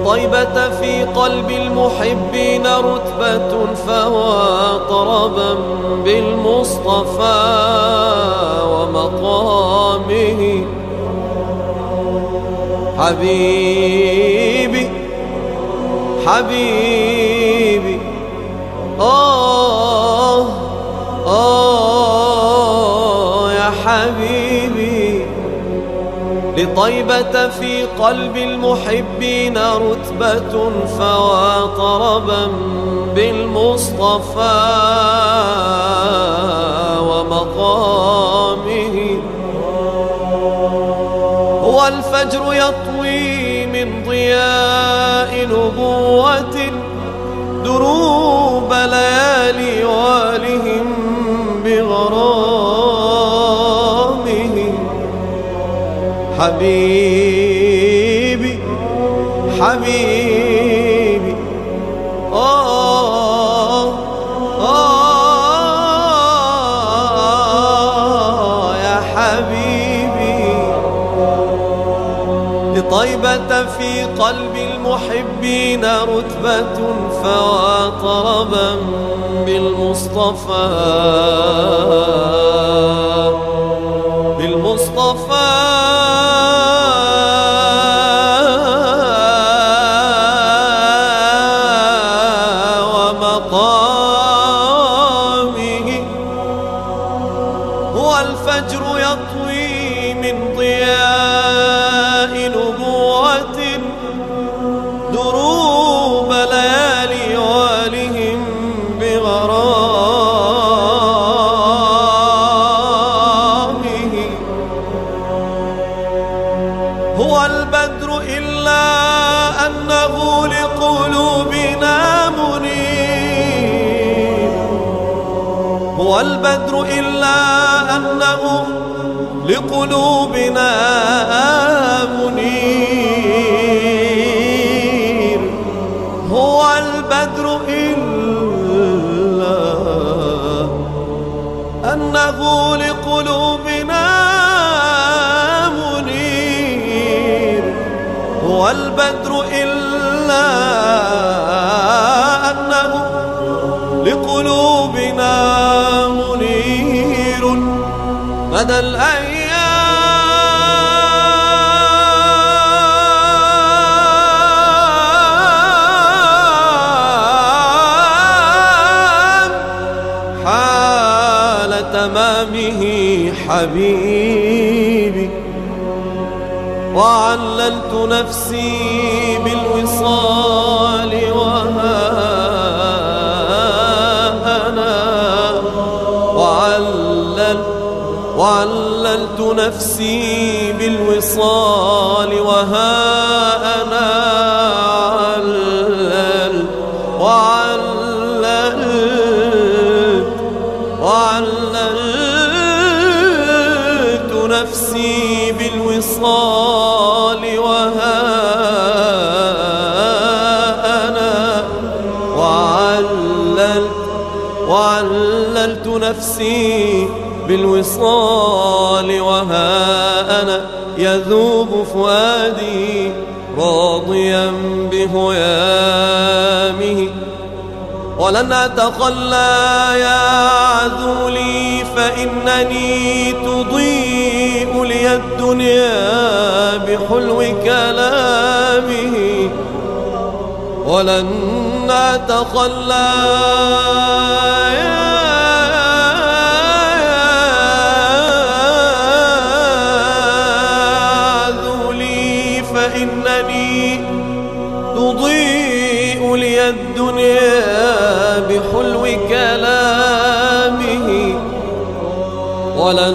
لطيبة في قلب المحبين رتبة فهو طربا بالمصطفى ومقامه حبيبي حبيبي آه آه يا حبيبي لطيبة في قلب المحبين رتبة فوا طربا بالمصطفى ومقامه هو الفجر يطوي من ضياء نبوة دروب ليالي والهم بغرامه حبيبي حبيبي آه آه يا حبيبي لطيبة في قلب المحبين رتبة فوا طربا بالمصطفى بالمصطفى ومقامه هو الفجر يطوي من ضياء نبوة دروب ليالي والهم بغرامه هو البدر إلا أنه لقلوبنا منير هو البدر إلا أنه لقلوبنا منير هو البدر إلا أنه لقلوبنا منير هو البدر إلا أنه لقلوبنا منير مدى الأيام حال تمامه حبيبي وعللت نفسي بالوصال وها أنا وعلل وعللت نفسي بالوصال وها أنا علل وعللت وعللت نفسي بالوصال وها أنا وعللت وعللت نفسي بالوصال وها أنا يذوب فؤادي راضيا بهيامه ولن أتخلى يا عذولي فإنني تضيء لي الدنيا بحلو كلامه ولن أتخلى يا عذولي فإنني تضيء لي الدنيا بحلو كلامه ولن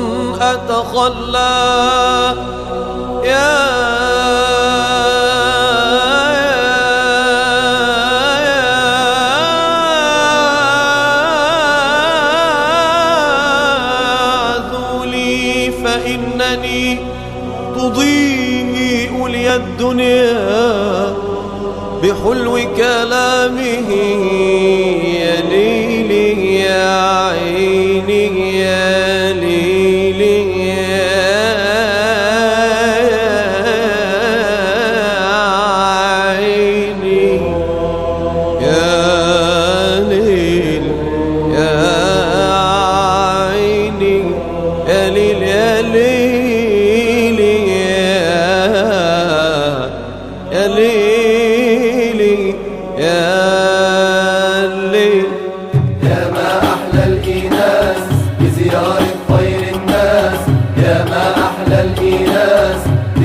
أتخلى يا عذولي فإنني تضيء لي الدنيا بحلو كلامه يا ليلي يا عيني يا ليلي يا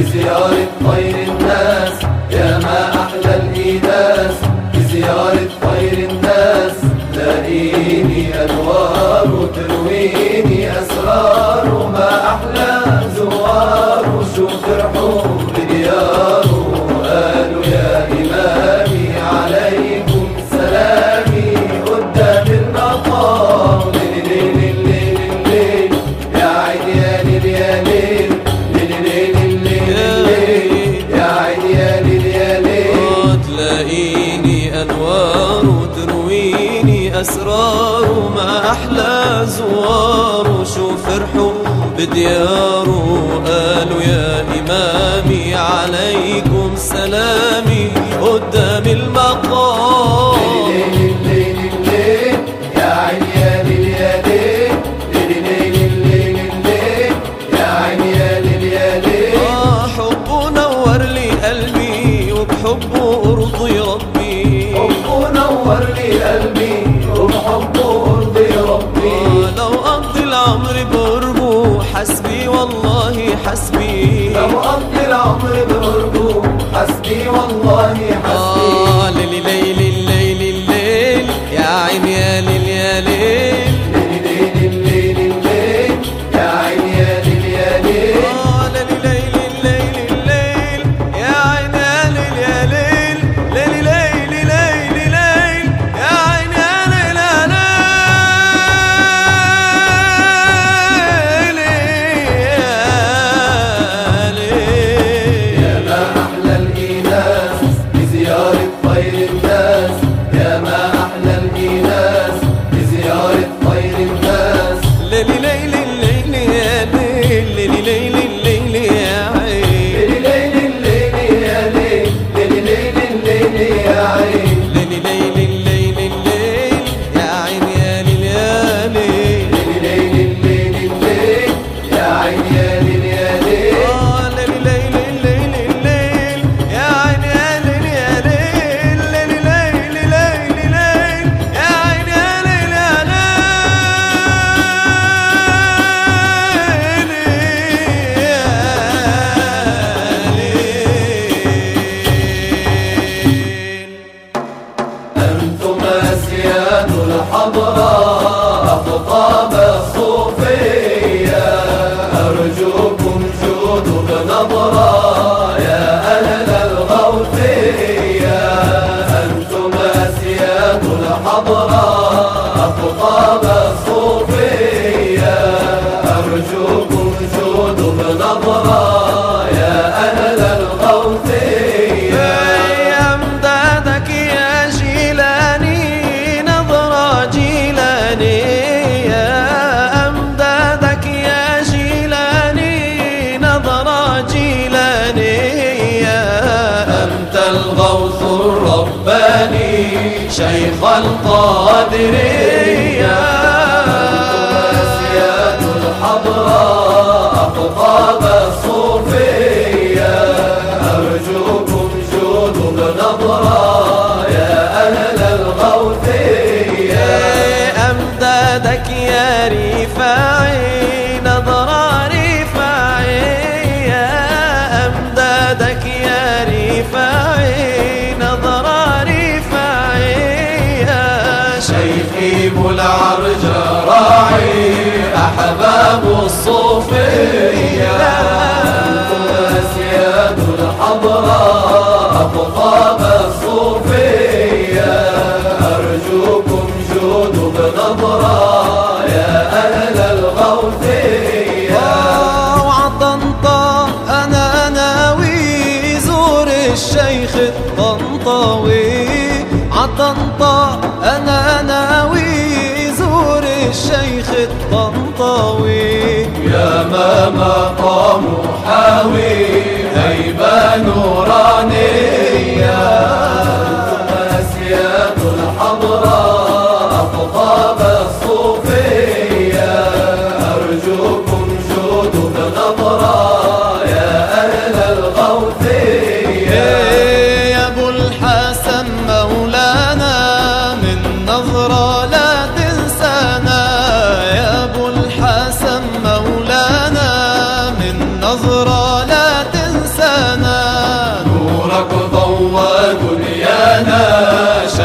بزيارة خير الناس يا ما أحلى الإيناس بزيارة خير الناس تلاقيني أنوار ترويني أسرار ما أحلى زوار وشوف فرحوا بدياره قالوا يا إمامي عليكم سلامي قدام المقام ليل ليل ليل ليل يا عين يا ليل يا ليل ليل ليل ليل ليل يا عين يا ليل يا ليل تلاقيني أنوار وترويني أسرار ما أحلى زوار وشو فرحوا بدياره قالوا يا إمامي عليكم سلامي قدام المقام ليل ليل ليل يا عين يا ليل يا ليل ليل ليل ليل ليل يا عين يا ليل يا ليل آه حبه نور لي قلبي وبحبه أرضي ربي حبه نور لي قلبي وبحبه ارضي ربي آه لو أقضي العمر بقربه حسبي والله حسبي لو أقضي العمر بقربه حسبي والله حسبي آه ليلي ليلي الليل الليل يا عين يا ليل يا ليل ليل ليل ليل ليل يا عين يا ليل يا ليل آه ليلي ليلي الليل الليل يا عين يا ليل يا ليل ليلي ليلي ليلي ليل يا عين يا ليل يا ليل يا ما أحلى الإيناس بزيارة خير الناس يا ما أحلى الإيناس بزيارة خير الناس ليلي ليلي الليل يا ليل ليلي ليلي الليل يا عين ليل ليل ليل يا ليل ليل ليل ليل يا عين ليلي ليلي الليل الليل يا عين يا ليل يا ليل ليل ليل ليل ليل يا عين يا ليل يا ليل آه ليلي ليلي الليل الليل يا عين يا ليل يا ليل ليلي ليلي ليلي ليل يا عين يا ليل يا ليل أنتم أسياد الحضرة أقطاب الصوفية أرجوكم جودوا بنظرة يا أهل الغوثية أنتم أسياد الحضرة أقطاب الصوفية أرجوكم جودوا بنظرة يا أهل الغوثية يا امدادك يا جيلاني نظرة جيلاني يا امدادك يا جيلاني نظرة جيلاني يا أنت الغوث الرباني شيخ القادرية أسياد الحضرة أقطاب الصوفية أرجوكم جودوا بنظرة يا أهل الغوثية أمدادك يا رفاعي نظرة رفاعي يا أمدادك يا رفاعي نظرة رفاعي يا شيخي ابو العرج راعي احباب الصوفيه انتم اسياد الحضره اقطاب الصوفيه ارجوكم جودوا بنظره يا اهل الغوثيه وعطنطا أنا ناوي زور الشيخ الطنطاوي عطنطا أنا ناوي زور الشيخ الطنطاوي يا ما مقام حاوي هيبة نورانية أنتم أسياد الحضرة أقطاب الصوفية أرجوكم جودوا بنظرة يا أهل الغوثية يا ابو الحسن مولانا من نظرة لا تنسانا يا ابو الحسن مولانا من نظرة لا تنسانا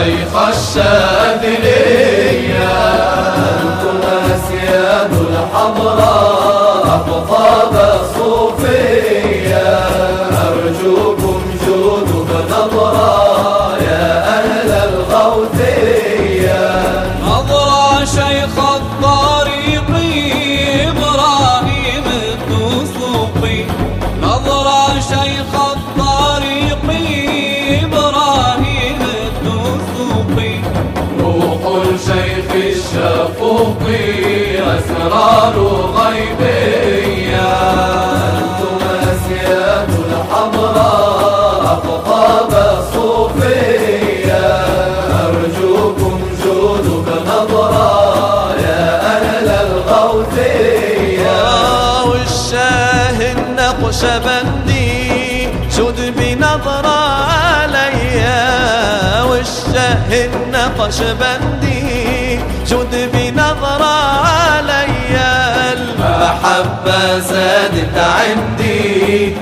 شيخ الشاذلية أنتم أسياد الحضراء أقطاب صوفية أرجوكم جودوا بنظرة يا أهل الغوثية نظرة شيخ الطريق إبراهيم الدسوقي نظرة شيخ الطريق إبراهيم الدسوقي روح الشيخ الشفوقي أسرار غيبية أنتم أسياد الحضراء أقطاب صوفية أرجوكم جودوا بنظرة يا أهل الغوثية والشاه النقشبندي شد بنظرة عليا والشاه النقشبندي شد بنظرة عليا المحبة زادت عندي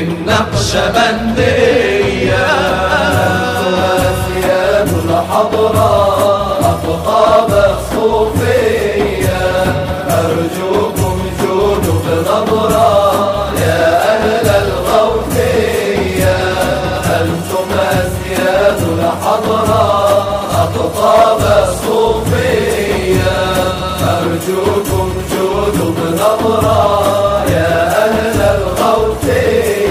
للنقشبندية أسياد الحضراء أقطاب الصوفية أرجوكم جودوا بنظرة يا أهل الغوثية أنتم أسياد الحضراء أقطاب الصوفية أرجوكم جودوا بنظرة يا أهل الغوثية